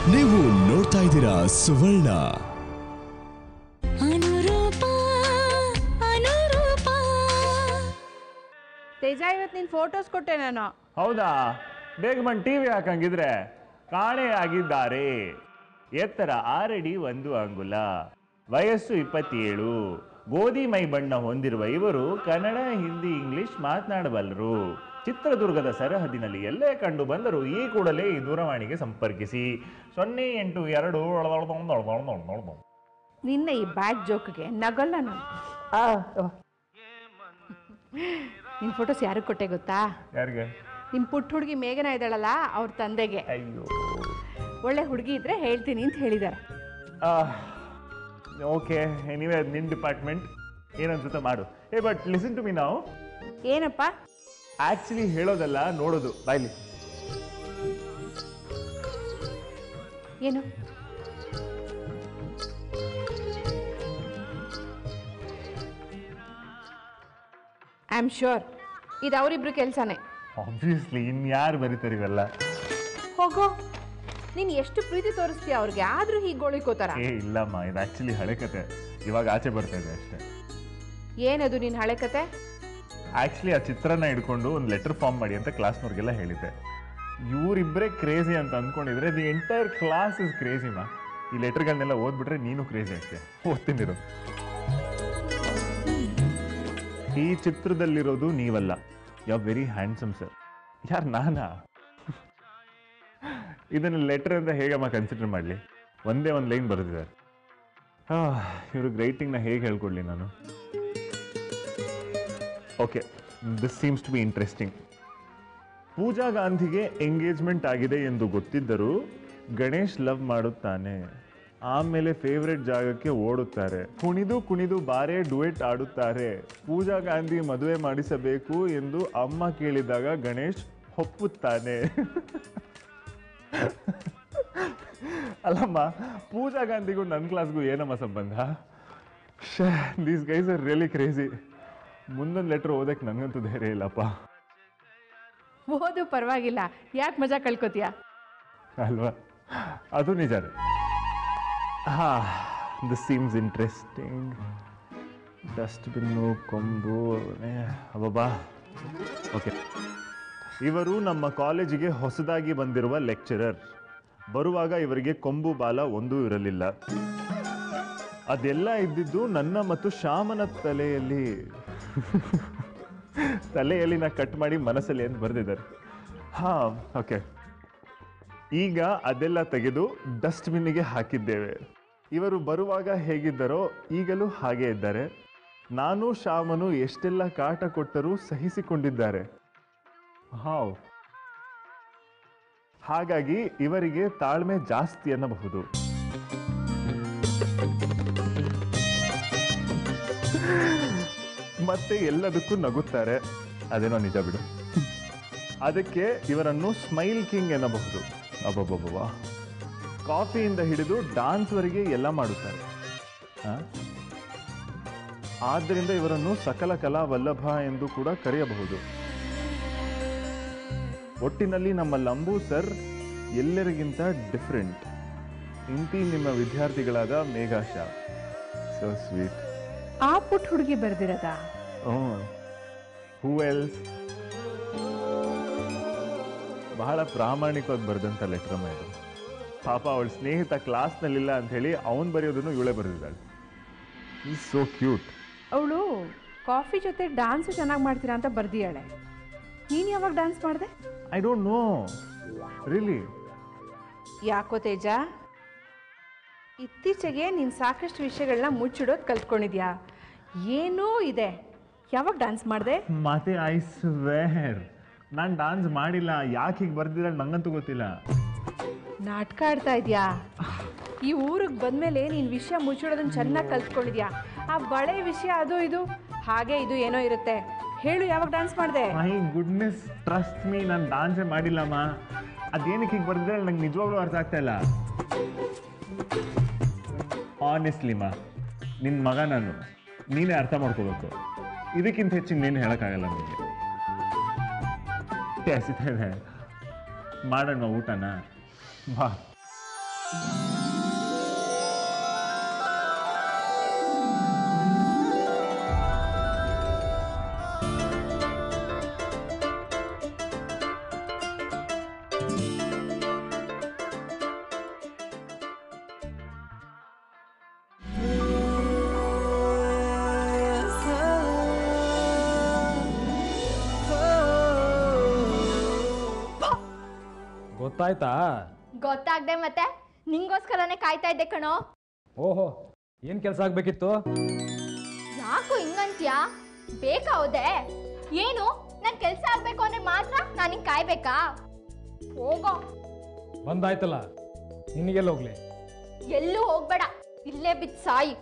ನೀವು ನೋಡ್ತಾ ಇದ್ದೀರಾ ಸುವರ್ಣ ಅನುರೂಪ ಅನುರೂಪ ತೇಜ ಇವತ್ತು ನಿನ್ ಫೋಟೋಸ್ ಕೊಟ್ಟೆ ನಾನು ಹೌದಾ ಬೇಗ ಬಂದು ಟಿವಿ ಹಾಕಂಗಿದ್ರೆ ಕಾಣೆಯಾಗಿದ್ದಾರೆ ಎತ್ತರ ಆರಡಿ ಒಂದು ಅಂಗುಲ ವಯಸ್ಸು ಇಪ್ಪತ್ತೇಳು ಗೋಧಿ ಮೈ ಬಣ್ಣ ಹೊಂದಿರುವ ಇವರು ಕನ್ನಡ ಹಿಂದಿ ಇಂಗ್ಲಿಷ್ ಮಾತನಾಡಬಲ್ಲರು ಚಿತ್ರದುರ್ಗದ ಸರಹದ್ದಿನಲ್ಲಿ ಎಲ್ಲೇ ಕಂಡು ಬಂದರೂ ಈ ಕೂಡಲೇ ಈ ದೂರವಾಣಿಗೆ ಸಂಪರ್ಕಿಸಿ ಸೊನ್ನೆ ಎಂಟು ಎರಡು ನಿನ್ನ ಈ ಬ್ಯಾಗ್ ಜೋಕ್ಗೆ ನಗಲ್ಲ ನಾನು ನಿನ್ ಫೋಟೋಸ್ ಯಾರಿಗೆ ಕೊಟ್ಟೆ ಗೊತ್ತಾ ಯಾರಿಗೆ ನಿಮ್ ಪುಟ್ಟ ಹುಡುಗಿ ಮೇಘನ ಇದ್ದಾಳಲ್ಲ ಅವ್ರ ತಂದೆಗೆ ಅಯ್ಯೋ ಒಳ್ಳೆ ಹುಡುಗಿ ಇದ್ರೆ ಹೇಳ್ತೀನಿ ಅಂತ ಹೇಳಿದ್ದಾರೆ ಓಕೆ ನೀವೇ ನಿನ್ನ ಡಿಪಾರ್ಟ್ಮೆಂಟ್ ಏನನ್ಸುತ್ತೆ ಮಾಡು ಏ ಬಟ್ ಲಿಸನ್ ಟು ಮೀ ನಾವು ಏನಪ್ಪ ಆಕ್ಚುಲಿ ಹೇಳೋದಲ್ಲ ನೋಡೋದು ಬಾಯ್ಲಿ ಏನು ಐ ಆಮ್ ಶ್ಯೂರ್ ಇದು ಅವರಿಬ್ರು ಕೆಲಸನೇ ಆಬ್ವಿಯಸ್ಲಿ ಇನ್ಯಾರು ಬರೀತಾರೆ ಇವೆಲ್ಲ ಹೋಗೋ ನೀನು ಎಷ್ಟು ಪ್ರೀತಿ ತೋರಿಸ್ತೀಯ ಅವ್ರಿಗೆ ಆದ್ರೂ ಹೀಗೆ ಗೋಳಿಕೋತಾರ ಏ ಇಲ್ಲಮ್ಮ ಇದು ಆಕ್ಚುಲಿ ಹಳೆ ಕತೆ ಇವಾಗ ಆಚೆ ಬರ್ತಾ ಇದೆ ಅಷ್ಟೇ ಏನದು ನಿನ್ನ ಹಳೆ ಕತೆ ಆಕ್ಚುಲಿ ಆ ಚಿತ್ರನ ಹಿಡ್ಕೊಂಡು ಒಂದು ಲೆಟರ್ ಫಾರ್ಮ್ ಮಾಡಿ ಅಂತ ಕ್ಲಾಸ್ನವ್ರಿಗೆಲ್ಲ ಹೇಳಿದ್ದೆ ಇವರಿಬ್ಬರೇ ಕ್ರೇಜಿ ಅಂತ ಅಂದ್ಕೊಂಡಿದ್ರೆ the entire class is crazy ಮಾ ಈ ಲೆಟರ್ಗಳನ್ನೆಲ್ಲ ಓದ್ಬಿಟ್ರೆ ನೀನು ಕ್ರೇಜಿ ಆಗ್ತೀಯ ಓದ್ತೀನಿರು ಈ ಚಿತ್ರದಲ್ಲಿರೋದು ನೀವಲ್ಲ ಯು ವೆರಿ ಹ್ಯಾಂಡ್ಸಮ್ ಸರ್ ಯಾರು ನಾನಾ ಇದನ್ನು ಲೆಟರ್ ಅಂತ ಹೇಗಮ್ಮ ಕನ್ಸಿಡರ್ ಮಾಡಲಿ ಒಂದೇ ಒಂದು ಲೈನ್ ಬರೆದಿದ್ದಾರೆ ಇವ್ರಿಗೆ ರೈಟಿಂಗ್ನ ಹೇಗೆ ಹೇಳ್ಕೊಡ್ಲಿ ನಾನು okay this seems to be interesting Pooja ಗಾಂಧಿಗೆ ಎಂಗೇಜ್ಮೆಂಟ್ ಆಗಿದೆ ಎಂದು ಗೊತ್ತಿದ್ದರೂ ಗಣೇಶ್ ಲವ್ ಮಾಡುತ್ತಾನೆ ಆಮೇಲೆ ಫೇವ್ರೆಟ್ ಜಾಗಕ್ಕೆ ಓಡುತ್ತಾರೆ ಕುಣಿದು ಕುಣಿದು ಬಾರೆ ಡುಯೆಟ್ ಆಡುತ್ತಾರೆ ಪೂಜಾ ಗಾಂಧಿ ಮದುವೆ ಮಾಡಿಸಬೇಕು ಎಂದು ಅಮ್ಮ ಕೇಳಿದಾಗ ಗಣೇಶ್ ಒಪ್ಪುತ್ತಾನೆ ಅಲ್ಲಮ್ಮ ಪೂಜಾ ಗಾಂಧಿಗೂ ನನ್ನ ಕ್ಲಾಸ್ಗೂ ಏನಮ್ಮ ಸಂಬಂಧ these guys are really crazy ಮುಂದೊಂದು ಲೆಟ್ರ್ ಓದಕ್ಕೆ ನನಗಂತೂ ಧೈರ್ಯ ಇಲ್ಲಪ್ಪ ಓದು ಪರವಾಗಿಲ್ಲ ಯಾಕೆ ಮಜಾ ಕಳ್ಕೊತೀಯ ಅಲ್ವಾ ಅದು ನಿಜಾನೇ ಹಾ ದಿಸ್ ಸೀಮ್ಸ್ ಇಂಟ್ರೆಸ್ಟಿಂಗ್ ಡಸ್ಟ್ಬಿನ್ನು ಕೊಂಬು ಅಬ್ಬಬ್ಬಾ ಓಕೆ ಇವರು ನಮ್ಮ ಕಾಲೇಜಿಗೆ ಹೊಸದಾಗಿ ಬಂದಿರುವ ಲೆಕ್ಚರರ್ ಬರುವಾಗ ಇವರಿಗೆ ಕೊಂಬು ಬಾಲ ಒಂದೂ ಇರಲಿಲ್ಲ ಅದೆಲ್ಲ ಇದ್ದಿದ್ದು ನನ್ನ ಮತ್ತು ಶ್ಯಾಮನ ತಲೆಯಲ್ಲಿ ತಲೆಯಲ್ಲಿ ನಾ ಕಟ್ ಮಾಡಿ ಮನಸ್ಸಲ್ಲಿ ಅಂತ ಬರೆದಿದ್ದಾರೆ ಹಾ ಓಕೆ ಈಗ ಅದೆಲ್ಲ ತೆಗೆದು ಡಸ್ಟ್ಬಿನ್ನಿಗೆ ಹಾಕಿದ್ದೇವೆ ಇವರು ಬರುವಾಗ ಹೇಗಿದ್ದರೋ ಈಗಲೂ ಹಾಗೆ ಇದ್ದಾರೆ ನಾನು ಶ್ಯಾಮನು ಎಷ್ಟೆಲ್ಲ ಕಾಟ ಕೊಟ್ಟರೂ ಸಹಿಸಿಕೊಂಡಿದ್ದಾರೆ ಹಾವ್ ಹಾಗಾಗಿ ಇವರಿಗೆ ತಾಳ್ಮೆ ಜಾಸ್ತಿ ಅನ್ನಬಹುದು ಮತ್ತೆ ಎಲ್ಲದಕ್ಕೂ ನಗುತ್ತಾರೆ ಅದೇನೋ ನಿಜ ಬಿಡು ಅದಕ್ಕೆ ಇವರನ್ನು ಸ್ಮೈಲ್ ಕಿಂಗ್ ಎನ್ನಬಹುದು ಅಬ್ಬಬ್ಬಬ್ಬ ಕಾಫಿಯಿಂದ ಹಿಡಿದು ಡಾನ್ಸ್ವರೆಗೆ ಎಲ್ಲ ಮಾಡುತ್ತಾರೆ ಆ? ಆದ್ದರಿಂದ ಇವರನ್ನು ಸಕಲ ಕಲಾ ವಲ್ಲಭ ಎಂದು ಕೂಡ ಕರೆಯಬಹುದು ಒಟ್ಟಿನಲ್ಲಿ ನಮ್ಮ ಲಂಬು ಸರ್ ಎಲ್ಲರಿಗಿಂತ ಡಿಫ್ರೆಂಟ್ ಇಂತಿ ನಿಮ್ಮ ವಿದ್ಯಾರ್ಥಿಗಳಾದ ಮೇಘಾಶಾ ಸೊ ಸ್ವೀಟ್ ಆ ಪುಟ್ಟ ಹುಡುಗಿ ಬರ್ದಿರದ ಹೂ ಎಲ್ಸ್ ಬಹಳ ಪ್ರಾಮಾಣಿಕವಾಗಿ ಬರೆದಂಥ ಲೆಟ್ರಮ್ಮ ಇದು ಪಾಪ ಅವಳ ಸ್ನೇಹಿತ ಕ್ಲಾಸ್ನಲ್ಲಿಲ್ಲ ಅಂತ ಹೇಳಿ ಅವನು ಬರೆಯೋದನ್ನು ಇವಳೇ ಬರೆದಿದ್ದಾಳೆ ಈಸ್ ಸೋ ಕ್ಯೂಟ್ ಅವಳು ಕಾಫಿ ಜೊತೆ ಡಾನ್ಸು ಚೆನ್ನಾಗಿ ಮಾಡ್ತೀರಾ ಅಂತ ಬರ್ದಿಯಾಳೆ ನೀನು ಯಾವಾಗ ಡಾನ್ಸ್ ಮಾಡಿದೆ ಐ ಡೋಂಟ್ ನೋ ರಿಲಿ ಯಾಕೋ ತೇಜ ಇತ್ತೀಚೆಗೆ ನೀನು ಸಾಕಷ್ಟು ವಿಷಯಗಳನ್ನ ಮುಚ್ಚಿಡೋದು ಕಲ್ತ್ಕೊಂಡಿದ್ಯಾ ಏನೋ ಇದೆ ಯಾವಾಗ ಡಾನ್ಸ್ ಮಾಡಿದೆ ಮತ್ತೆ ಐ ಸ್ವೇರ್ ನಾನು ಡಾನ್ಸ್ ಮಾಡಿಲ್ಲ ಯಾಕೆ ಹೀಗೆ ಬರ್ದಿಲ್ಲ ನಂಗಂತೂ ಗೊತ್ತಿಲ್ಲ ನಾಟಕ ಆಡ್ತಾ ಇದೆಯಾ ಈ ಊರಿಗೆ ಬಂದಮೇಲೆ ನೀನು ವಿಷಯ ಮುಚ್ಚಿಡೋದನ್ನ ಚೆನ್ನಾಗಿ ಕಲ್ತ್ಕೊಂಡಿದ್ಯಾ ಆ ಬಳೆ ವಿಷಯ ಅದು ಇದು ಹಾಗೆ ಇದು ಏನೋ ಇರುತ್ತೆ ಹೇಳು ಯಾವಾಗ ಡಾನ್ಸ್ ಮಾಡಿದೆ ಮೈ ಗುಡ್ನೆಸ್ ಟ್ರಸ್ಟ್ ಮೀ ನಾನು ಡಾನ್ಸೇ ಮಾಡಿಲ್ಲಮ್ಮ ಅದೇನಕ್ಕೆ ಹೀಗೆ ಬರ್ದಿದ್ರೆ ನಂಗೆ ನಿಜವಾಗ್ಲೂ ಅರ್ಥ ಆಗ್ತಾ ಇಲ್ಲ ಆನೆಸ್ಟ್ಲಿ ಮಾ ನಿನ್ನ ಮಗ ನಾನು ನೀನೇ ಅರ್ಥ ಮಾಡ್ಕೋಬೇಕು ಇದಕ್ಕಿಂತ ಹೆಚ್ಚು ಇನ್ನೇನು ಹೇಳೋಕ್ಕಾಗಲ್ಲ ನನಗೆ ಹಸಿತಾ ಇದೆ ಮಾಡೋಣ ಊಟನ ಬಾ ಗೊತ್ತಾಯ್ತಾ ಗೊತ್ತಾಗ್ದೆ ಮತ್ತೆ ನಿಂಗೋಸ್ಕರನೇ ಕಾಯ್ತಾ ಇದ್ದೆ ಕಣೋ ಓಹೋ ಏನು ಕೆಲಸ ಆಗಬೇಕಿತ್ತು ಯಾಕೋ ಹಿಂಗಂತ್ಯಾ ಬೇಕಾ ಹೋದೆ ಏನು ನನ್ ಕೆಲ್ಸ ಆಗ್ಬೇಕು ಅಂದ್ರೆ ಮಾತ್ರ ನಾನು ಹಿಂಗ್ ಕಾಯ್ಬೇಕಾ ಹೋಗೋ ಬಂದಾಯ್ತಲ್ಲ ನಿನಗೆಲ್ಲ ಹೋಗ್ಲಿ ಎಲ್ಲೂ ಹೋಗ್ಬೇಡ ಇಲ್ಲೇ ಬಿದ್ದು ಸಾಯಿ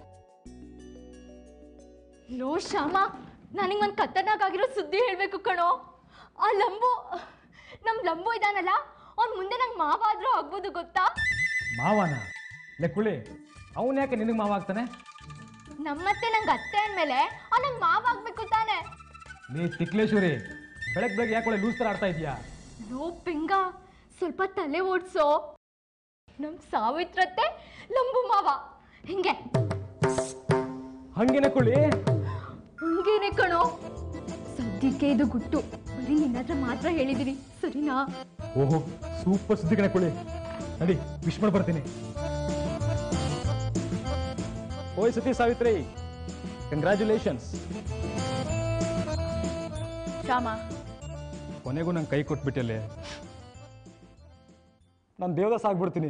ಲೋ ಶ್ಯಾಮ ನನಗೆ ಒಂದು ಖತರ್ನಾಕ್ ಆಗಿರೋ ಸುದ್ದಿ ಹೇಳ್ಬೇಕು ಕಣೋ ಆ ಲಂಬು ನಮ್ ಲಂಬು ಇದಾನಲ್ಲ ಅವ್ನ್ ಮುಂದೆ ನಂಗೆ ಮಾವ ಆದ್ರೂ ಆಗ್ಬೋದು ಗೊತ್ತಾ ಮಾವನ ಲೆಕ್ಕುಳಿ ಅವನ್ ಯಾಕೆ ನಿನಗೆ ಮಾವ ಆಗ್ತಾನೆ ನಮ್ಮತ್ತೆ ನಂಗೆ ಅತ್ತೆ ಅಂದ್ಮೇಲೆ ಅವ್ನು ನಂಗೆ ಮಾವ ಆಗ್ಬೇಕು ತಾನೆ ನೀ ತಿಕ್ಲೇಶ್ವರಿ ಬೆಳಗ್ಗೆ ಬೆಳಗ್ಗೆ ಯಾಕೆ ಲೂಸ್ ಥರ ಆಡ್ತಾ ಇದೀಯಾ ಲೋ ಪಿಂಗ ಸ್ವಲ್ಪ ತಲೆ ಓಡ್ಸೋ ನಮ್ ಸಾವಿತ್ರತ್ತೆ ಲಂಬು ಮಾವ ಹಿಂಗೆ ಹಂಗೇನೆ ಕುಳಿ ಹಂಗೇನೆ ಕಣೋ ಸದ್ಯಕ್ಕೆ ಇದು ಗುಟ್ಟು ಬರೀ ನಿನ್ನ ಹತ್ರ ಮಾತ್ರ ಹೇಳಿದಿರಿ ಸರಿನಾ ಓಹೋ ಸೂಪರ್ ಸುದ್ದಿ ಕಣೆ ಕುಳಿ ನಡಿ ವಿಶ್ ಮಾಡಿ ಬರ್ತೀನಿ ಓಯ್ ಸತಿ ಸಾವಿತ್ರಿ ಕಂಗ್ರ್ಯಾಚುಲೇಷನ್ಸ್ ಶ್ಯಾಮ ಕೊನೆಗೂ ನಂಗೆ ಕೈ ಕೊಟ್ಬಿಟ್ಟಲ್ಲಿ ನಾನು ದೇವದಾಸ್ ಆಗ್ಬಿಡ್ತೀನಿ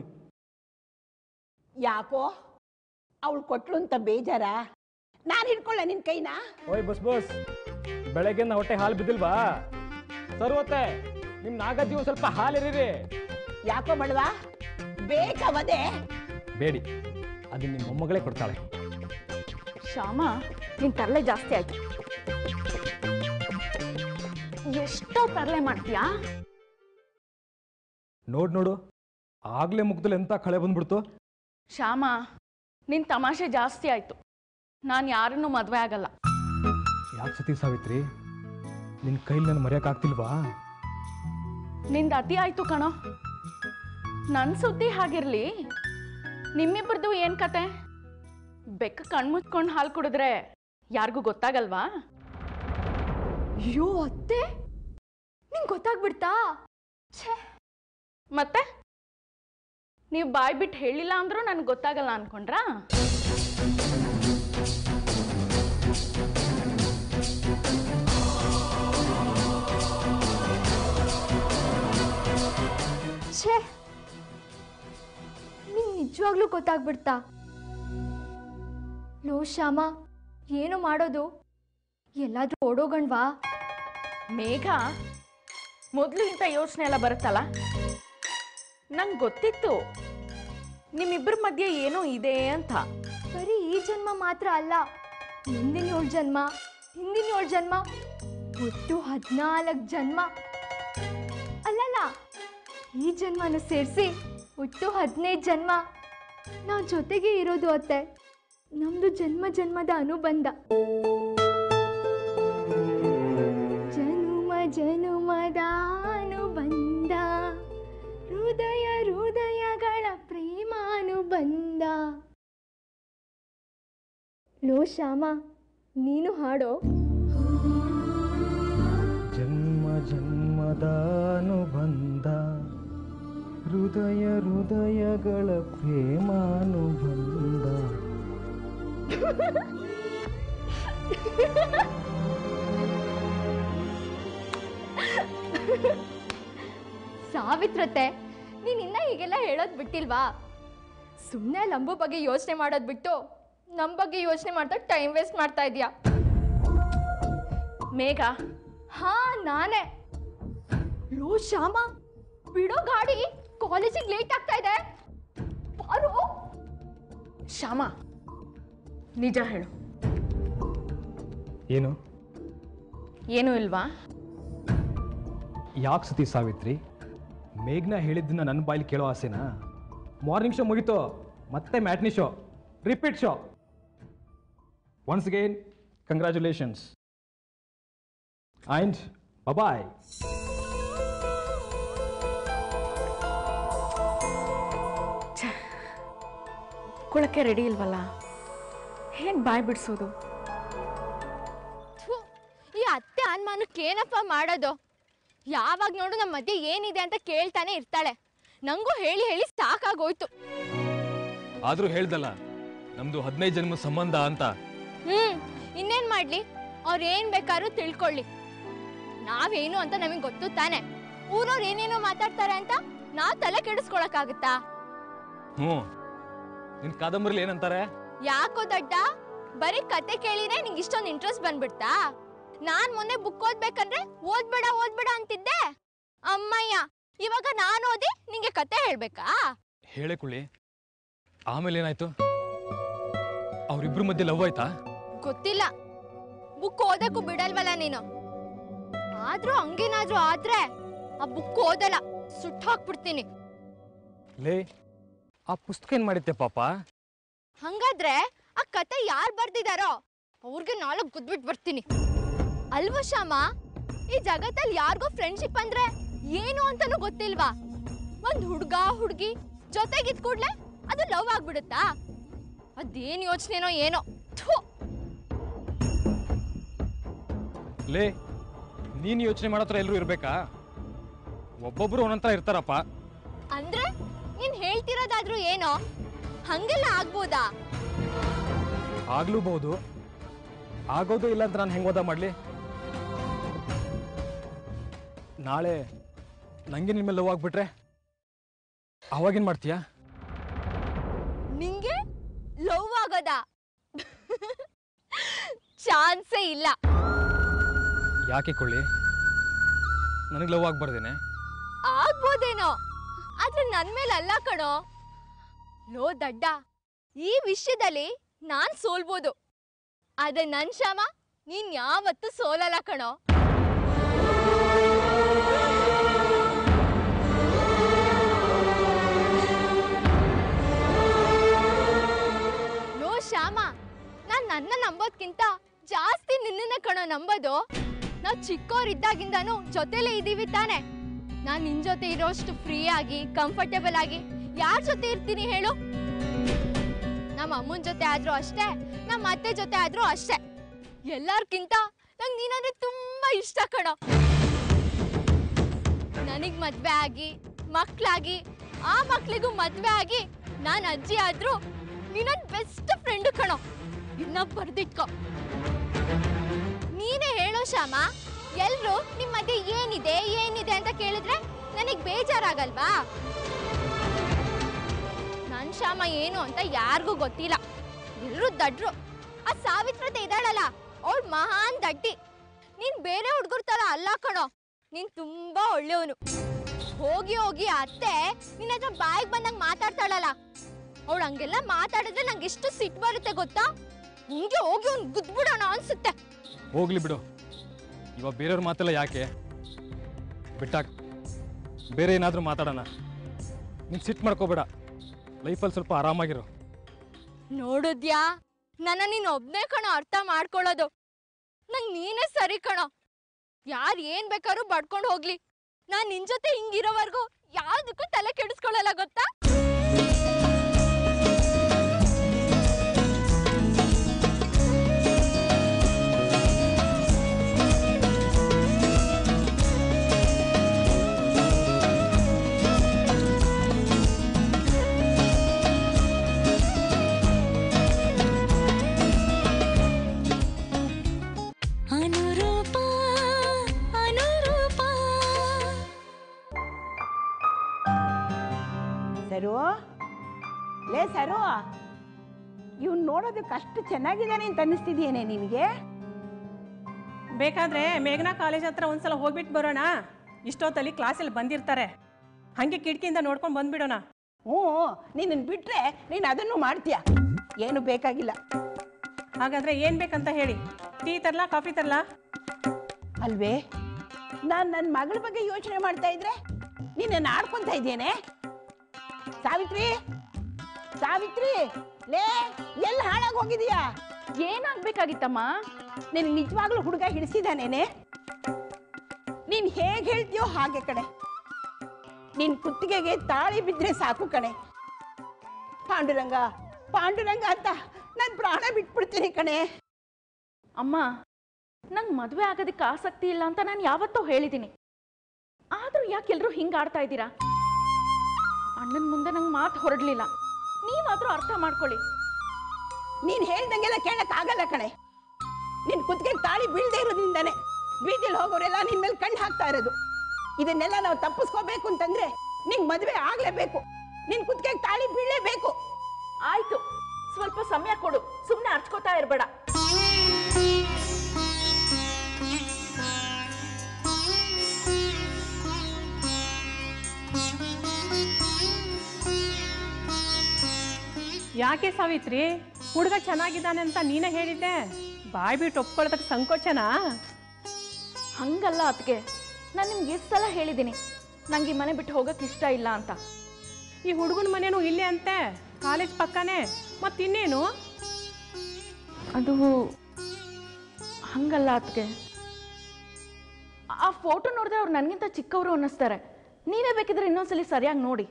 ಯಾಕೋ ಅವಳು ಕೊಟ್ಲು ಅಂತ ಬೇಜಾರ ನಾನು ಹಿಡ್ಕೊಳ್ಳ ನಿನ್ ಕೈನ ಓಯ್ ಬಸ್ ಬಸ್ ಬೆಳಗ್ಗೆ ನಾ ಹೊಟ್ಟೆ ಹಾಲು ಬಿದ್ದಿಲ್ವಾ ಸರ್ವತ್ತೆ ನಿಮ್ ನಾಗಜ್ಜಿ ಒಂದ್ ಸ್ವಲ್ಪ ಹಾಲಿರಿರಿ ಯಾಕೋ ಬಡವಾ ಬೇಕವದೆ ಬೇಡಿ ಅದು ನಿಮ್ಮ ಮೊಮ್ಮಗಳೇ ಕೊಡ್ತಾಳೆ ಶ್ಯಾಮ ನಿನ್ ತರಲೆ ಜಾಸ್ತಿ ಆಯ್ತು ಎಷ್ಟೋ ತರಲೆ ಮಾಡ್ತೀಯಾ ನೋಡ್ ನೋಡು ಆಗ್ಲೇ ಮುಖದಲ್ಲಿ ಎಂತ ಕಳೆ ಬಂದ್ಬಿಡ್ತು ಶ್ಯಾಮ ನಿನ್ ತಮಾಷೆ ಜಾಸ್ತಿ ಆಯ್ತು ನಾನು ಯಾರನ್ನೂ ಮದ್ವೆ ಆಗಲ್ಲ ಯಾಕೆ ಸತಿ ಸಾವಿತ್ರಿ ನಿನ್ ಕೈಲಿ ನಾನು ಮರೆಯಕ್ಕಾಗ್ತಿಲ್ವಾ ನಿಂದ ಅತಿ ಆಯ್ತು ಕಣೋ ನನ್ನ ಸುದ್ದಿ ಹಾಗಿರ್ಲಿ ನಿಮ್ಮಿಬ್ಬರದು ಏನ್ ಕತೆ ಬೆಕ್ಕ ಕಣ್ಮುಚ್ಕೊಂಡು ಹಾಲು ಕುಡಿದ್ರೆ ಯಾರಿಗೂ ಗೊತ್ತಾಗಲ್ವಾ ಅಯ್ಯೋ ಅತ್ತೆ ನಿಂಗೆ ಗೊತ್ತಾಗ್ಬಿಡ್ತಾ ಛೇ ಮತ್ತೆ ನೀವು ಬಾಯ್ ಬಿಟ್ಟು ಹೇಳಿಲ್ಲ ಅಂದ್ರೂ ನನ್ಗೆ ಗೊತ್ತಾಗಲ್ಲ ಅನ್ಕೊಂಡ್ರಾ ಛೇ ನಿಂಗೆ ನಿಜವಾಗ್ಲೂ ಗೊತ್ತಾಗ್ಬಿಡ್ತಾ ಲೋ ಶ್ಯಾಮ ಏನು ಮಾಡೋದು ಎಲ್ಲಾದ್ರೂ ಓಡೋಗಣ್ವಾ ಮೇಘ ಮೊದಲು ಇಂಥ ಯೋಚನೆ ಎಲ್ಲ ಬರುತ್ತಲ್ಲ ನಂಗೆ ಗೊತ್ತಿತ್ತು ನಿಮ್ಮಿಬ್ಬರ ಮಧ್ಯೆ ಏನೋ ಇದೆ ಅಂತ ಬರೀ ಈ ಜನ್ಮ ಮಾತ್ರ ಅಲ್ಲ ಮುಂದಿನ ಏಳು ಜನ್ಮ ಹಿಂದಿನ ಏಳು ಜನ್ಮ ಒಟ್ಟು ಹದಿನಾಲ್ಕು ಜನ್ಮ ಅಲ್ಲಲ್ಲ ಈ ಜನ್ಮನ ಸೇರಿಸಿ ಒಟ್ಟು ಹದಿನೈದು ಜನ್ಮ ನಾವು ಜೊತೆಗೆ ಇರೋದು ಅತ್ತೆ ನಮ್ದು ಜನ್ಮ ಜನ್ಮದ ಅನುಬಂಧ ಜನುಮ ಜನುಮದ ಅನುಬಂಧ ಹೃದಯ ಹೃದಯಗಳ ಪ್ರೇಮಾನುಬಂಧ ಲೋ ಶ್ಯಾಮ ನೀನು ಹಾಡೋ ಜನ್ಮ ಜನ್ಮದ ಅನುಬಂಧ ಹೃದಯ ಹೃದಯಗಳ ಪ್ರೇಮಾನುಬಂಧ ಸಾವಿತ್ರತೆ ನೀನ್ ಇನ್ನ ಹೀಗೆಲ್ಲ ಹೇಳೋದ್ ಬಿಟ್ಟಿಲ್ವಾ ಸುಮ್ಮನೆ ಲಂಬು ಬಗ್ಗೆ ಯೋಚನೆ ಮಾಡೋದ್ ಬಿಟ್ಟು ನಮ್ಮ ಬಗ್ಗೆ ಯೋಚನೆ ಮಾಡ್ತಾ ಟೈಮ್ ವೇಸ್ಟ್ ಮಾಡ್ತಾ ಇದೀಯಾ ಮೇಘ ಹಾ ನಾನೇ ಲೋ ಶ್ಯಾಮ ಬಿಡೋ ಗಾಡಿ ಕಾಲೇಜಿಗೆ ಲೇಟ್ ಆಗ್ತಾ ಇದೆ ಬಾರೋ ಶ್ಯಾಮ ನಿಜ ಹೇಳು ಏನು ಏನೂ ಇಲ್ವಾ ಯಾಕೆ ಸತಿ ಸಾವಿತ್ರಿ ಮೇಘ್ನ ಹೇಳಿದ್ದನ್ನ ನನ್ನ ಬಾಯಲ್ಲಿ ಕೇಳೋ ಆಸೆನಾ ಮಾರ್ನಿಂಗ್ ಶೋ ಮುಗೀತು ಮತ್ತೆ matinee show repeat show once again congratulations and boy ಒಪ್ಕೊಳ್ಳೋಕ್ಕೆ ರೆಡಿ ಇಲ್ವಲ್ಲ ಹೇಗೆ ಬಾಯ್ ಬಿಡಿಸೋದು ಥು, ಈ ಅತ್ತೆ ಅನುಮಾನಕ್ಕೆ ಏನಪ್ಪ ಮಾಡೋದು ಯಾವಾಗ ನೋಡು ನಮ್ಮ ಮಧ್ಯೆ ಏನಿದೆ ಅಂತ ಕೇಳ್ತಾನೆ ಇರ್ತಾಳೆ ನಂಗೂ ಹೇಳಿ ಹೇಳಿ ಸಾಕಾಗೋಯ್ತು ಆದ್ರೂ ಹೇಳ್ದಲ್ಲ ನಮ್ದು ಹದಿನೈದು ಜನ್ಮ ಸಂಬಂಧ ಅಂತ ಹ್ಮ್ ಇನ್ನೇನ್ ಮಾಡ್ಲಿ ಅವ್ರು ಏನ್ ಬೇಕಾದ್ರೂ ತಿಳ್ಕೊಳ್ಳಿ ನಾವೇನು ಅಂತ ನಮಗೆ ಗೊತ್ತು ತಾನೆ ಊರವ್ರು ಏನೇನೋ ಮಾತಾಡ್ತಾರೆ ಅಂತ ನಾವ್ ತಲೆ ಕೆಡಿಸ್ಕೊಳಕ್ಕಾಗತ್ತಾ ಹ್ಞೂ ನಿನ್ ಕಾದಂಬರಿಲಿ ಏನಂತಾರೆ ಯಾಕೋ ದಡ್ಡ ಬರೀ ಕತೆ ಕೇಳಿದ್ರೆ ನಿಂಗೆ ಇಷ್ಟೊಂದು ಇಂಟ್ರೆಸ್ಟ್ ಬಂದ್ಬಿಡ್ತಾ ನಾನ್ ಮೊನ್ನೆ ಬುಕ್ ಓದ್ಬೇಕಂದ್ರೆ ಓದ್ಬೇಡ ಓದ್ಬೇಡ ಅಂತಿದ್ದೆ ಅಮ್ಮಯ್ಯ ಇವಾಗ ನಾನು ಓದಿ ನಿಂಗೆ ಕತೆ ಹೇಳ್ಬೇಕಾ ಹೇಳೆ ಕುಳ್ಳಿ ಆಮೇಲೆ ಏನಾಯ್ತು ಅವ್ರಿಬ್ರ ಮಧ್ಯೆ ಲವ್ ಆಯ್ತಾ ಗೊತ್ತಿಲ್ಲ ಬುಕ್ ಓದಕ್ಕೂ ಬಿಡಲ್ವಲ್ಲ ನೀನು ಆದ್ರೂ ಹಂಗೇನಾದ್ರೂ ಆದ್ರೆ ಆ ಬುಕ್ ಓದಲ್ಲ ಸುಟ್ಟು ಹಾಕ್ಬಿಡ್ತೀನಿ ಲೇ ಆ ಪುಸ್ತಕ ಏನ್ ಮಾಡಿತ್ತೆ ಪಾಪ ಹಂಗಾದ್ರೆ ಆ ಕತೆ ಯಾರು ಬರ್ದಿದಾರೋ ಅವ್ರಿಗೆ ನಾಲ್ಕು ಗುದ್ಬಿಟ್ ಬರ್ತೀನಿ ಅಲ್ವಾ ಶ್ಯಾಮ ಈ ಜಗತ್ತಲ್ಲಿ ಯಾರಿಗೋ ಫ್ರೆಂಡ್ಶಿಪ್ ಅಂದ್ರೆ ಏನು ಅಂತಾನೂ ಗೊತ್ತಿಲ್ವಾ ಒಂದ್ ಹುಡ್ಗ ಹುಡ್ಗಿ ಜೊತೆಗಿದ್ ಕೂಡ್ಲೆ ಅದು ಲವ್ ಆಗ್ಬಿಡುತ್ತಾ ಅದೇನ್ ಯೋಚನೆನೋ ಏನೋ ಥು ಲೇ ನೀನ್ ಯೋಚನೆ ಮಾಡತ್ರ ಎಲ್ರು ಇರ್ಬೇಕಾ ಒಬ್ಬೊಬ್ರು ಒಂದೊಂಥರ ಇರ್ತಾರಪ್ಪ ಅಂದ್ರೆ ನೀನ್ ಹೇಳ್ತಿರೋದಾದ್ರೂ ಏನೋ ಹಂಗೆಲ್ಲ ಆಗ್ಬೋದಾ ಆಗ್ಲೂಬಹುದು ಆಗೋದು ಇಲ್ಲ ಅಂತ ನಾನು ಹೆಂಗ್ ಓದ ಮಾಡ್ಲಿ ನಾಳೆ ನಂಗೆ ನಿಮ್ಮ ಲವ್ ಆಗ್ಬಿಟ್ರೆ ಅವಾಗೇನ್ ಮಾಡ್ತೀಯಾ ನಿಂಗೆ ಲವ್ ಆಗೋದಾ ಚಾನ್ಸೇ ಇಲ್ಲ ಯಾಕೆ ಕೊಳ್ಳಿ ನನಗೆ ಲವ್ ಆಗ್ಬಾರ್ದೇನೆ ಆಗ್ಬೋದೇನೋ ಆದ್ರೆ ನನ್ ಮೇಲೆ ಅಲ್ಲ ಕಣೋ ಲೋ ದಡ್ಡ ಈ ವಿಷಯದಲ್ಲಿ ನಾನ್ ಸೋಲ್ಬೋದು ಆದ್ರೆ ನನ್ ಶ್ಯಾಮ ನೀನ್ ಯಾವತ್ತೂ ಸೋಲಲ್ಲ ಕಣೋ ಲೋ ಶ್ಯಾಮ ನಾನ್ ನನ್ನ ನಂಬೋದ್ಕಿಂತ ಜಾಸ್ತಿ ನಿನ್ನನ್ನ ಕಣೋ ನಂಬೋದು ನಾವ್ ಚಿಕ್ಕವರಿದ್ದಾಗಿಂದಾನು ಜೊತೆಲೇ ಇದೀವಿ ತಾನೆ ನಾನ್ ನಿನ್ ಜೊತೆ ಇರೋಷ್ಟು ಫ್ರೀ ಆಗಿ ಕಂಫರ್ಟೇಬಲ್ ಆಗಿ ಯಾರ್ ಜೊತೆ ಇರ್ತೀನಿ ಹೇಳು ನಮ್ಮ ಅಮ್ಮನ ಜೊತೆ ಆದ್ರೂ ಅಷ್ಟೇ ನಮ್ಮ ಅತ್ತೆ ಜೊತೆ ಆದ್ರೂ ಅಷ್ಟೇ ಎಲ್ಲಾರ್ಕಿಂತ ನಂಗೆ ನೀನಂದ್ರೆ ತುಂಬಾ ಇಷ್ಟ ಕಣೋ ನನಗ್ ಮದ್ವೆ ಆಗಿ ಮಕ್ಳಾಗಿ ಆ ಮಕ್ಳಿಗೂ ಮದ್ವೆ ಆಗಿ ನಾನ್ ಅಜ್ಜಿ ಆದ್ರೂ ನೀನನ್ ಬೆಸ್ಟ್ ಫ್ರೆಂಡ್ ಕಣೋ ಇನ್ನ ಬರ್ದಿಟ್ಕೋ ನೀನೇ ಹೇಳೋ ಶ್ಯಾಮ ಎಲ್ರು ನಿಮ್ ಮಧ್ಯೆ ಏನಿದೆ ಏನಿದೆ ಅಂತ ಕೇಳಿದ್ರೆ ನನಗ್ ಬೇಜಾರಾಗಲ್ವಾ ನನ್ ಶ್ಯಾಮ ಏನು ಅಂತ ಯಾರಿಗೂ ಗೊತ್ತಿಲ್ಲ ಎಲ್ರು ದಡ್ರು ಆ ಸಾವಿತ್ರತೆ ಇದ್ದಾಳಲ್ಲ ಅವಳು ಮಹಾನ್ ದಡ್ಡಿ ನೀನ್ ಬೇರೆ ಹುಡ್ಗುರ್ ತರ ಅಲ್ಲ ಕಣೋ ನೀನ್ ತುಂಬಾ ಒಳ್ಳೆಯವನು ಹೋಗಿ ಹೋಗಿ ಆ ಅತ್ತೆ ನಿನ್ನ ಹತ್ರ ಬಾಯಿಗೆ ಬಂದಂಗ್ ಮಾತಾಡ್ತಾಳಲ್ಲ ಅವಳು ಹಂಗೆಲ್ಲ ಮಾತಾಡಿದ್ರೆ ನಂಗೆ ಎಷ್ಟು ಸಿಟ್ಟು ಬರುತ್ತೆ ಗೊತ್ತಾ ಹಿಂಗೆ ಹೋಗಿ ಅವ್ನ್ ಗುದ್ಬಿಡೋಣ ಅನ್ಸುತ್ತೆ ಹೋಗ್ಲಿ ಬಿಡು ಇವಾಗ ಬೇರೆಯವ್ರ ಮಾತೆಲ್ಲ ಯಾಕೆ ಬಿಟ್ಟಾಕ್ ಬೇರೆ ಏನಾದರೂ ಮಾತಾಡೋಣ ನೀನು ಸಿಟ್ಟು ಮಾಡ್ಕೋಬೇಡ ಲೈಫಲ್ಲಿ ಸ್ವಲ್ಪ ಆರಾಮಾಗಿರು ನೋಡಿದ್ಯಾ ನನ್ನ ನೀನ್ ಒಬ್ನೇ ಕಣೋ ಅರ್ಥ ಮಾಡ್ಕೊಳ್ಳೋದು ನಂಗ್ ನೀನೇ ಸರಿ ಕಣೋ ಯಾರ್ ಏನ್ ಬೇಕಾದ್ರೂ ಬಡ್ಕೊಂಡ್ ಹೋಗ್ಲಿ ನಾನ್ ನಿನ್ ಜೊತೆ ಹಿಂಗಿರೋವರ್ಗು ಯಾವ್ದಕ್ಕೂ ತಲೆ ಕೆಡಿಸ್ಕೊಳ್ಳಲ್ಲ ಗೊತ್ತಾ ಅನುರೂಪ ಅನುರೂಪ ಸರು ಲೇ ಸರು ಇವ್ನು ನೋಡೋದಕ್ಕೆ ಅಷ್ಟು ಚೆನ್ನಾಗಿದ್ದಾನೆ ಅಂತ ಅನ್ನಿಸ್ತಿದೆಯೇನೆ ನಿನಗೆ ಬೇಕಾದ್ರೆ ಮೇಘನಾ ಕಾಲೇಜ್ ಹತ್ರ ಒಂದ್ಸಲ ಹೋಗ್ಬಿಟ್ಟು ಬರೋಣ ಇಷ್ಟೊತ್ತಲ್ಲಿ ಕ್ಲಾಸಲ್ಲಿ ಬಂದಿರ್ತಾರೆ ಹಂಗೆ ಕಿಟಕಿಯಿಂದ ನೋಡ್ಕೊಂಡು ಬಂದ್ಬಿಡೋಣ ಹ್ಞೂ ನಿನ್ನನ್ನು ಬಿಟ್ರೆ ನೀನು ಅದನ್ನು ಮಾಡ್ತೀಯ ಏನು ಬೇಕಾಗಿಲ್ಲ ಹಾಗಾದ್ರೆ ಏನ್ ಬೇಕಂತ ಹೇಳಿ ಟೀ ತರ್ಲಾ ಕಾಫಿ ತರ್ಲಾ ಅಲ್ವೇ ನಾನು ನನ್ನ ಮಗಳ ಬಗ್ಗೆ ಯೋಚನೆ ಮಾಡ್ತಾ ಇದ್ರೆ ನಿನ್ನನ್ನು ಆಡ್ಕೊಂತ ಇದ್ದೇನೆ ಸಾವಿತ್ರಿ ಸಾವಿತ್ರಿ ಲೇ ಎಲ್ಲಿ ಹಾಳಾಗಿ ಹೋಗಿದೀಯಾ ಏನಾಗ್ಬೇಕಾಗಿತ್ತಮ್ಮ ನಿನ್ ನಿಜವಾಗ್ಲೂ ಹುಡುಗ ಹಿಡಿಸಿದಾನೇನೆ ನೀನ್ ಹೇಗೆ ಹೇಳ್ತೀಯೋ ಹಾಗೆ ಕಣೆ ನಿನ್ ಕುತ್ತಿಗೆಗೆ ತಾಳಿ ಬಿದ್ರೆ ಸಾಕು ಕಣೆ ಪಾಂಡುರಂಗ ಪಾಂಡುರಂಗ ಅಂತ ನಾನು ಪ್ರಾಣ ಬಿಟ್ಬಿಡ್ತೀನಿ ಕಣೆ ಅಮ್ಮ ನಂಗೆ ಮದುವೆ ಆಗೋದಕ್ಕೆ ಆಸಕ್ತಿ ಇಲ್ಲ ಅಂತ ನಾನು ಯಾವತ್ತೂ ಹೇಳಿದ್ದೀನಿ ಆದರೂ ಯಾಕೆ ಎಲ್ಲರೂ ಹಿಂಗೆ ಆಡ್ತಾ ಇದ್ದೀರಾ ಅಣ್ಣನ ಮುಂದೆ ನಂಗೆ ಮಾತು ಹೊರಡಲಿಲ್ಲ ನೀವಾದರೂ ಅರ್ಥ ಮಾಡ್ಕೊಳ್ಳಿ ನೀನು ಹೇಳ್ದಂಗೆಲ್ಲ ಕೇಳಕ್ಕಾಗಲ್ಲ ಕಣೆ ನಿನ್ ಕುತ್ತಿಗೆ ತಾಳಿ ಬೀಳದೆ ಇರೋದ್ರಿಂದಾನೆ ಬೀದಿಲಿ ಹೋಗೋರೆಲ್ಲ ನಿನ್ ಮೇಲೆ ಕಣ್ಣು ಹಾಕ್ತಾ ಇರೋದು ಇದನ್ನೆಲ್ಲ ನಾವು ತಪ್ಪಿಸ್ಕೋಬೇಕು ಅಂತಂದ್ರೆ ನಿಂಗೆ ಮದುವೆ ಆಗ್ಲೇಬೇಕು ನಿನ್ ಕುತ್ತಿಗೆ ತಾಳಿ ಬೀಳಲೇಬೇಕು ಆಯ್ತು ಸ್ವಲ್ಪ ಸಮಯ ಕೊಡು ಸುಮ್ಮನೆ ಅರ್ಚ್ಕೋತಾ ಇರಬೇಡ ಯಾಕೆ ಸಾವಿತ್ರಿ ಹುಡುಗ ಚೆನ್ನಾಗಿದ್ದಾನೆ ಅಂತ ನೀನೇ ಹೇಳಿದ್ದೆ ಬಾಯ್ ಬಿಟ್ಟು ಒಪ್ಕೊಳ್ಳೋದಕ್ಕೆ ಸಂಕೋಚನಾ ಹಂಗಲ್ಲ ಅದಕ್ಕೆ ನಾನು ನಿಮ್ಗೆ ಎಷ್ಟು ಸಲ ಹೇಳಿದ್ದೀನಿ ನಂಗೆ ಈ ಮನೆ ಬಿಟ್ಟು ಹೋಗಕ್ಕೆ ಇಷ್ಟ ಇಲ್ಲ ಅಂತ ಈ ಹುಡುಗನ ಮನೇನು ಇಲ್ಲೇ ಅಂತೆ ಕಾಲೇಜ್ ಪಕ್ಕನೇ ಮತ್ತಿನ್ನೇನು ಅದು ಹಂಗಲ್ಲ ಅದಕ್ಕೆ ಆ ಫೋಟೋ ನೋಡಿದ್ರೆ ಅವ್ರು ನನಗಿಂತ ಚಿಕ್ಕವರು ಅನ್ನಿಸ್ತಾರೆ ನೀವೇ ಬೇಕಿದ್ರೆ ಇನ್ನೊಂದ್ಸಲಿ ಸರಿಯಾಗಿ ನೋಡಿ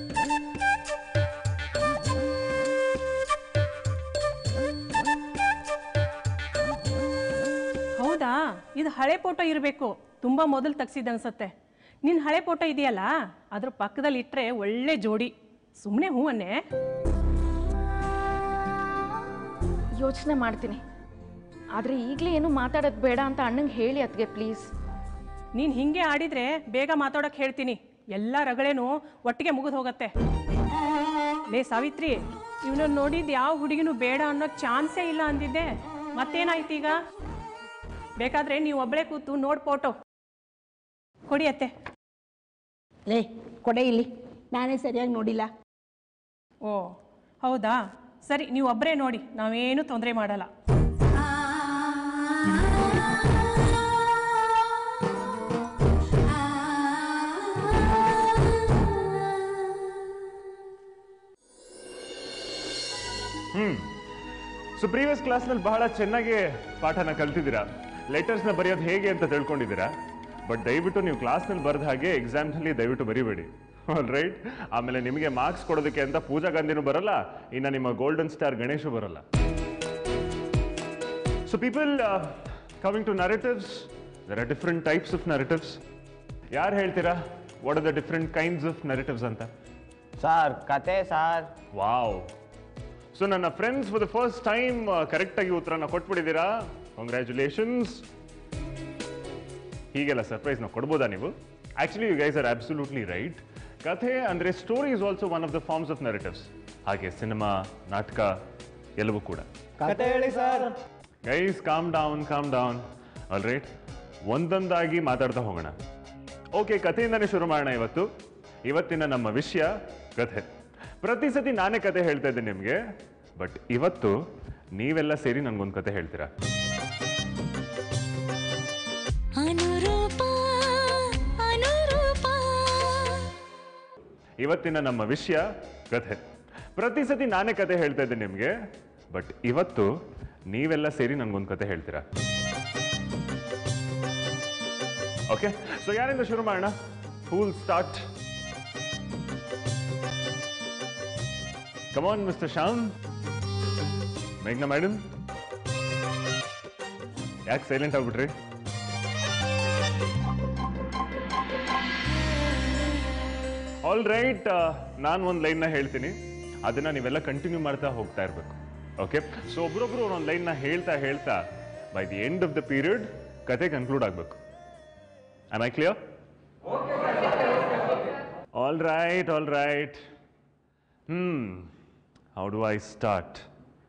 ಹೌದಾ ಇದು ಹಳೆ ಫೋಟೋ ಇರಬೇಕು ತುಂಬ ಮೊದಲು ತೆಗ್ಸಿದ್ದು ಅನ್ಸತ್ತೆ ನಿನ್ನ ಹಳೆ ಫೋಟೋ ಇದೆಯಲ್ಲ ಅದ್ರ ಪಕ್ಕದಲ್ಲಿ ಇಟ್ಟರೆ ಒಳ್ಳೆ ಜೋಡಿ ಸುಮ್ಮನೆ ಹೂವನ್ನೇ ಯೋಚನೆ ಮಾಡ್ತೀನಿ ಆದರೆ ಈಗಲೇ ಏನು ಮಾತಾಡೋದು ಬೇಡ ಅಂತ ಅಣ್ಣಂಗೆ ಹೇಳಿ ಅದಕ್ಕೆ ಪ್ಲೀಸ್ ನೀನು ಹಿಂಗೆ ಆಡಿದ್ರೆ ಬೇಗ ಮಾತಾಡೋಕೆ ಹೇಳ್ತೀನಿ ಎಲ್ಲ ರಗಳೇನು ಒಟ್ಟಿಗೆ ಮುಗಿದು ಹೋಗತ್ತೆ ಲೇ ಸಾವಿತ್ರಿ ಇವನನ್ನು ನೋಡಿದ್ದು ಯಾವ ಹುಡುಗಿನೂ ಬೇಡ ಅನ್ನೋ ಚಾನ್ಸೇ ಇಲ್ಲ ಅಂದಿದ್ದೆ ಮತ್ತೇನಾಯ್ತು ಈಗ ಬೇಕಾದ್ರೆ ನೀವು ಒಬ್ಬಳೇ ಕೂತು ನೋಡಿ ಫೋಟೋ ಕೊಡಿ ಅತ್ತೆ ಲೇ ಕೊಡೆ ಇಲ್ಲಿ ನಾನೇ ಸರಿಯಾಗಿ ನೋಡಿಲ್ಲ ಓ ಹೌದಾ ಸರಿ ನೀವು ಒಬ್ಬರೇ ನೋಡಿ ನಾವೇನು ತೊಂದರೆ ಮಾಡಲ್ಲ ಹ್ಮ್ ಸೊ ಪ್ರೀವಿಯಸ್ ಕ್ಲಾಸ್ನಲ್ಲಿ ಬಹಳ ಚೆನ್ನಾಗಿ ಪಾಠನ ಕಲ್ತಿದ್ದೀರಾ ಲೆಟರ್ಸ್ನ ಬರೆಯೋದು ಹೇಗೆ ಅಂತ ತಿಳ್ಕೊಂಡಿದ್ದೀರಾ ಬಟ್ ದಯವಿಟ್ಟು ನೀವು ಕ್ಲಾಸ್ನಲ್ಲಿ ಬರೆದ ಹಾಗೆ ಎಕ್ಸಾಮ್ನಲ್ಲಿ ದಯವಿಟ್ಟು ಬರಿಬೇಡಿ ರೈಟ್ ಆಮೇಲೆ ನಿಮಗೆ ಮಾರ್ಕ್ಸ್ ಕೊಡೋದಕ್ಕೆ ಅಂತ ಪೂಜಾ ಗಾಂಧಿನೂ ಬರಲ್ಲ ಇನ್ನು ನಿಮ್ಮ ಗೋಲ್ಡನ್ ಸ್ಟಾರ್ ಗಣೇಶು ಬರಲ್ಲ so people coming to narratives there are different types of narratives ಯಾರು ಹೇಳ್ತೀರಾ what are the different kinds of narratives ಅಂತ ಸಾರ್ ಕತೆ ಸಾರ್ ವಾವ್ ಸೊ ನನ್ನ friends for the first time ಕರೆಕ್ಟಾಗಿ ಉತ್ತರನ ಕೊಟ್ಬಿಟ್ಟಿದ್ದೀರಾ ಕಂಗ್ರ್ಯಾಚುಲೇಷನ್ಸ್ ಹೀಗೆಲ್ಲ ಸರ್ಪ್ರೈಸ್ ನಾವು ಕೊಡ್ಬೋದಾ ನೀವು actually you guys are absolutely right ಕಥೆ ಅಂದರೆ story is also one of the forms of narratives ಹಾಗೆ ಸಿನಿಮಾ ನಾಟಕ ಎಲ್ಲವೂ ಕೂಡ ಕತೆ ಹೇಳಿ sir guys calm down calm down all right ಒಂದೊಂದಾಗಿ ಮಾತಾಡ್ತಾ ಹೋಗೋಣ ಓಕೆ ಕಥೆಯಿಂದನೇ ಶುರು ಮಾಡೋಣ ಇವತ್ತು ಇವತ್ತಿನ ನಮ್ಮ ವಿಷಯ ಕಥೆ ಪ್ರತಿ ಸತಿ ನಾನೇ ಕತೆ ಹೇಳ್ತಾ ಇದ್ದೀನಿ ನಿಮಗೆ ಬಟ್ ಇವತ್ತು ನೀವೆಲ್ಲ ಸೇರಿ ನನಗೊಂದು ಕತೆ ಹೇಳ್ತೀರಾ ಅನುರೂಪ ಅನುರೂಪ ಇವತ್ತಿನ ನಮ್ಮ ವಿಷಯ ಕಥೆ ಪ್ರತಿ ಸತಿ ನಾನೇ ಕತೆ ಹೇಳ್ತಾ ಇದ್ದೀನಿ ನಿಮಗೆ ಬಟ್ ಇವತ್ತು ನೀವೆಲ್ಲ ಸೇರಿ ನನಗೊಂದು ಕತೆ ಹೇಳ್ತೀರಾ ಓಕೆ ಸೊ ಯಾರಿಂದ ಶುರು ಮಾಡೋಣ full start come on mister Shyam ಮೇಘ್ನಾ ಮೇಡಮ್ ಯಾಕೆ ಸೈಲೆಂಟ್ ಆಗ್ಬಿಟ್ರಿ ಆಲ್ ರೈಟ್ ನಾನು ಒಂದು ಲೈನ್ನ ಹೇಳ್ತೀನಿ ಅದನ್ನ ನೀವೆಲ್ಲ ಕಂಟಿನ್ಯೂ ಮಾಡ್ತಾ ಹೋಗ್ತಾ ಇರಬೇಕು ಓಕೆ ಸೊ ಒಬ್ರೊಬ್ರು ಒಂದೊಂದು ಲೈನ್ನ ಹೇಳ್ತಾ ಹೇಳ್ತಾ by the end of the period ಕತೆ ಕನ್ಕ್ಲೂಡ್ ಆಗಬೇಕು am I clear all right all right hmm how do I start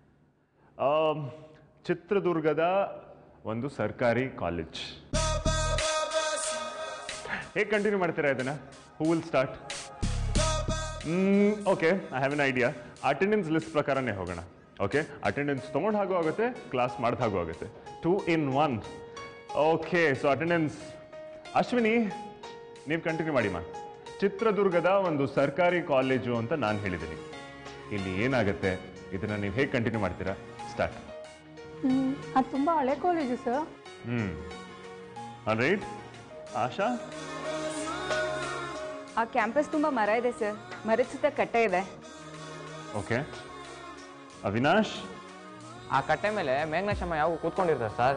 ಚಿತ್ರದುರ್ಗದ ಒಂದು ಸರ್ಕಾರಿ ಕಾಲೇಜ್ ಹೇಗೆ ಕಂಟಿನ್ಯೂ ಮಾಡ್ತೀರಾ ಇದನ್ನ who will start okay I have an idea attendance list ಪ್ರಕಾರನೇ ಹೋಗೋಣ ಓಕೆ ಅಟೆಂಡೆನ್ಸ್ ತೊಗೊಂಡು ಹಾಗೂ ಆಗುತ್ತೆ ಕ್ಲಾಸ್ ಮಾಡಿದ ಹಾಗೂ ಆಗುತ್ತೆ two in one okay so attendance Ashwini ನೀವು ಕಂಟಿನ್ಯೂ ಮಾಡಿ ಮಾ ಚಿತ್ರದುರ್ಗದ ಒಂದು ಸರ್ಕಾರಿ ಕಾಲೇಜು ಅಂತ ನಾನು ಹೇಳಿದ್ದೀನಿ ಇಲ್ಲಿ ಏನಾಗುತ್ತೆ ಇದನ್ನ ನೀವು ಹೇಗೆ ಕಂಟಿನ್ಯೂ ಮಾಡ್ತೀರಾ ಸ್ಟಾರ್ಟ್ ಅದು ತುಂಬ ಹಳೆ college sir hmm right Asha ಆ ಕ್ಯಾಂಪಸ್ ತುಂಬ ಮರ ಇದೆ ಸರ್ ಮರದ ಸುತ್ತ ಕಟ್ಟೆ ಇದೆ ಓಕೆ ಅವಿನಾಶ್ ಆ ಕಟ್ಟೆ ಮೇಲೆ ಮೇಘನ ಶಮ ಯಾವ ಕೂತ್ಕೊಂಡಿರ್ತಾರೆ sir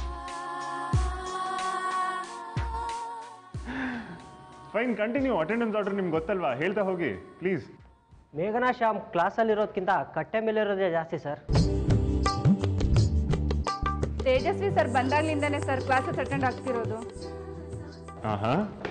fine continue attendance order ನಿಮ್ಗೆ ಗೊತ್ತಲ್ವಾ ಹೇಳ್ತಾ ಹೋಗಿ ಪ್ಲೀಸ್ ಮೇಘನಾ ಶ್ಯಾಮ್ ಕ್ಲಾಸಲ್ಲಿರೋದ್ಕಿಂತ ಕಟ್ಟೆ ಮೇಲೆ ಇರೋದೇ ಜಾಸ್ತಿ ಸರ್ ತೇಜಸ್ವಿ ಸರ್ ಬಂದಾಗ್ಲಿಂದಾನೆ ಸರ್ ಕ್ಲಾಸಸ್ ಅಟೆಂಡ್ ಆಗ್ತಿರೋದು ಆಹಾ